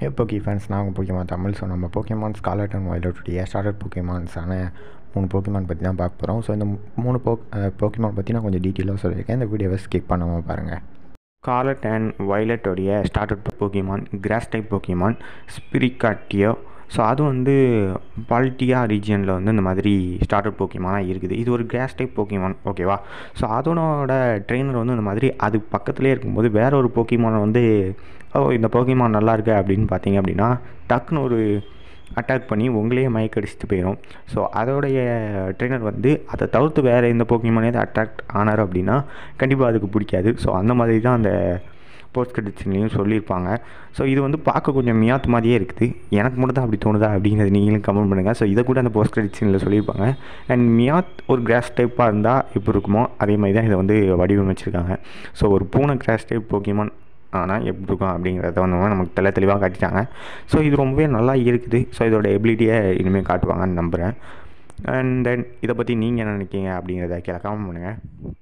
ஹே போக்கி ஃபேன்ஸ் நான் உங்கள் போக்கிமான் தமிழ் ஸோ நம்ம போக்கிமான் ஸ்காலட் அண்ட் வைலட்டுடைய ஸ்டார்டட் போக்கிமான்ஸான மூணு போக்கிமான் பற்றி தான் பார்க்க போகிறோம் ஸோ இந்த மூணு போ போக்கிமான் பற்றி நான் கொஞ்சம் டீட்டெயிலாக சொல்லியிருக்கேன் இந்த வீடியோவை ஸ்கிப் பண்ணாமல் பாருங்கள் ஸ்காலட் அண்ட் வைலட்டோடைய started Pokemon grass type Pokemon Sprigatito so அது வந்து பால்டியா ரீஜியனில் வந்து இந்த மாதிரி ஸ்டார்டட் போக்கிமானாக இருக்குது இது ஒரு கிராஸ் டைப் போக்கிமான் ஓகேவா ஸோ அதனோட ட்ரெயினர் வந்து இந்த மாதிரி அது பக்கத்துலேயே இருக்கும்போது வேற ஒரு போக்கிமானை வந்து ஓ இந்த போக்கிமான் நல்லா இருக்கு அப்படின்னு பார்த்தீங்க அப்படின்னா டக்குன்னு ஒரு அட்டாக் பண்ணி உங்களையே மயக்கடிச்சிட்டு போயிடும் ஸோ அதோடைய ட்ரெயினர் வந்து அதை தவிர்த்து வேறு எந்த போக்கிமானே அட்ராக்ட் ஆனார் அப்படின்னா கண்டிப்பாக அதுக்கு பிடிக்காது ஸோ அந்த மாதிரி தான் அந்த போஸ்ட் கிரெடிட்ஸ்லையும் சொல்லியிருப்பாங்க ஸோ இது வந்து பார்க்க கொஞ்சம் மியாத் மாதிரியே இருக்குது எனக்கு மட்டும் தான் அப்படி தோணுதா அப்படிங்கிறது நீங்களும் கமெண்ட் பண்ணுங்கள் ஸோ இதை கூட அந்த போஸ்ட் கிரெடிட்ஸில் சொல்லியிருப்பாங்க அண்ட் மியாத் ஒரு கிராஸ் டைப்பாக இருந்தால் எப்படி இருக்குமோ அதே மாதிரி தான் இதை வந்து வடிவமைச்சிருக்காங்க ஸோ ஒரு பூனை கிராஸ் டைப் போக்கிமான் ஆனால் எப்படி இருக்கும் அப்படிங்கிறத வந்து நமக்கு தெளி தெளிவாக காட்டிட்டாங்க ஸோ இது ரொம்பவே நல்லா இருக்குது ஸோ இதோட எபிலிட்டியை இனிமேல் காட்டுவாங்கன்னு நம்புகிறேன் அண்ட் தென் இதை பற்றி நீங்கள் என்ன நினைக்கிங்க அப்படிங்கிறத கீழே கமெண்ட் பண்ணுங்கள்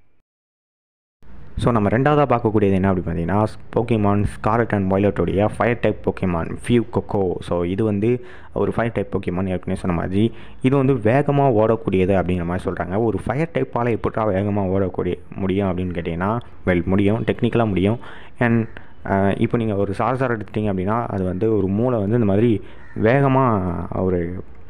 ஸோ நம்ம ரெண்டாவதாக பார்க்கக்கூடியது என்ன அப்படி பார்த்தீங்கன்னா போக்கிமான் ஸ்காரட் அண்ட் வைலட்டோடைய fire type Pokemon Fuecoco so இது வந்து ஒரு ஃபயர் டைப் போக்கிமான் ஏற்கனவே சொன்ன மாதிரி இது வந்து வேகமாக ஓடக்கூடியது அப்படிங்கிற மாதிரி சொல்கிறாங்க ஒரு ஃபயர் டைப்பால் எப்படா வேகமாக ஓடக்கூடிய முடியும் அப்படின்னு கேட்டிங்கன்னா வெல் முடியும் டெக்னிக்கலாக முடியும் அண்ட் இப்போ நீங்கள் ஒரு சார்சார் எடுத்துட்டிங்க அப்படின்னா அது வந்து ஒரு மூளை வந்து இந்த மாதிரி வேகமாக ஒரு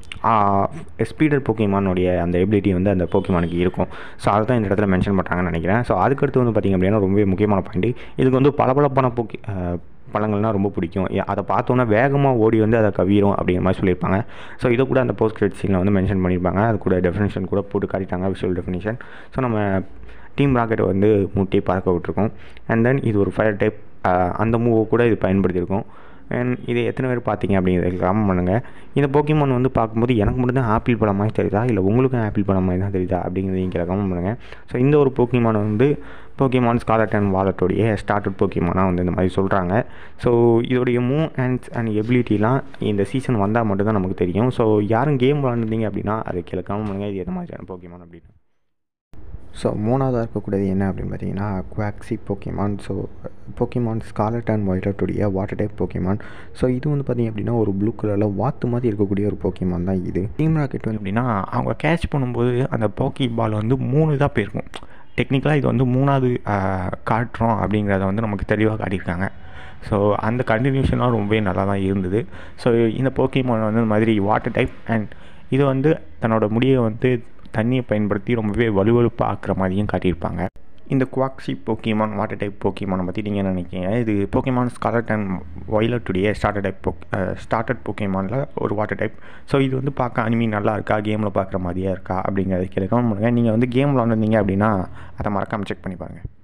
ஸ்பீடர் போக்கிமானுடைய அந்த எபிலிட்டி வந்து அந்த போக்கிமானுக்கு இருக்கும் ஸோ அதை தான் இந்த இடத்துல மென்ஷன் பண்ணுறாங்கன்னு நினைக்கிறேன் ஸோ அதுக்கடுத்து வந்து பார்த்திங்க அப்படின்னா ரொம்பவே முக்கியமான பாயிண்ட் இதுக்கு வந்து பளபளப்பான போக்கி பழங்கள்னால் ரொம்ப பிடிக்கும் அதை பார்த்தோன்னா வேகமாக ஓடி வந்து அதை கவிரும் அப்படிங்கிற மாதிரி சொல்லியிருப்பாங்க ஸோ இதை கூட அந்த போஸ்ட் கிரெடிட் சீனில் வந்து மென்ஷன் பண்ணியிருப்பாங்க அது கூட டெஃபினேஷன் கூட போட்டு காட்டிட்டாங்க விஷுவல் டெஃபினேஷன் ஸோ நம்ம டீம் ராக்கெட் வந்து முட்டி பறக்க விட்டுருக்கோம் அண்ட் தென் இது ஒரு ஃபயர் டைப் அந்த மூவை கூட இது பயன்படுத்தியிருக்கோம் அண்ட் இதை எத்தனை பேர் பார்த்தீங்க அப்படிங்கிறத கமெண்ட் பண்ணுங்கள் இந்த போக்கிமான் வந்து பார்க்கும்போது எனக்கு மட்டும் தான் ஆப்பிள் பழம் மாதிரி தெரியுதா இல்லை உங்களுக்கும் ஆப்பிள் பழம் மாதிரி தான் தெரியுதா அப்படிங்கிறத நீங்கள் கமெண்ட் பண்ணுங்கள் ஸோ இந்த ஒரு போக்கிமான் வந்து போக்கிமான் ஸ்காலட் அண்ட் வாலட்டோடைய ஸ்டார்டட் போக்கிமானாக வந்து இந்த மாதிரி சொல்கிறாங்க ஸோ இதோடைய மூவ் அண்ட்ஸ் அண்ட் எபிலிட்டிலாம் இந்த சீசன் வந்தால் மட்டும்தான் நமக்கு தெரியும் ஸோ யாரும் கேம் விளாண்டுருந்தீங்க அப்படின்னா அதை கீழே கமெண்ட் பண்ணுங்கள் இது எந்த மாதிரியான போக்கிமான் அப்படின்னு ஸோ மூணாவதாக இருக்கக்கூடியது என்ன அப்படின்னு பார்த்தீங்கன்னா Quaxly Pokemon so Pokemon Scarlet and வைலட்டுடைய வாட்டர் டைப் போக்கிமான் ஸோ இது வந்து பார்த்திங்க அப்படின்னா ஒரு ப்ளூ கலரில் வாத்து மாதிரி இருக்கக்கூடிய ஒரு போக்கிமான் தான் இது டீம் ராக்கெட் வந்து அப்படின்னா அவங்க கேட்ச் பண்ணும்போது அந்த போக்கி பால் வந்து மூணு தான் போயிருக்கும் டெக்னிக்கலாக இது வந்து மூணாவது காட்டுறோம் அப்படிங்கிறத வந்து நமக்கு தெளிவாக காட்டியிருக்காங்க ஸோ அந்த கண்டினியூஷன்லாம் ரொம்பவே நல்லா தான் இருந்தது ஸோ இந்த போக்கிமான் வந்து இந்த மாதிரி வாட்டர் டைப் அண்ட் இது வந்து தன்னோட முடியை வந்து தண்ணியை பயன்படுத்தி ரொம்பவே வலுவலுப்பாக ஆக்குற மாதிரியும் காட்டியிருப்பாங்க இந்த குவாக்ஸி போக்கிமான் வாட்டர் டைப் போக்கிமானை பற்றி நீங்கள் நினைக்கிங்க இது போக்கிமான் ஸ்காலட் அண்ட் வைலட்டுடைய ஸ்டார்டர் டைப் போக் ஸ்டார்டட் போக்கிமானில் ஒரு வாட்டர் டைப் ஸோ இது வந்து பார்க்க அனிமி நல்லா இருக்கா கேமில் பார்க்குற மாதிரியே இருக்கா அப்படிங்கிறத கீழே கமெண்ட் பண்ணுங்கள் நீங்கள் வந்து கேம் விளாண்டுருந்தீங்க அப்படின்னா அதை மறக்காமல் செக் பண்ணி பாருங்கள்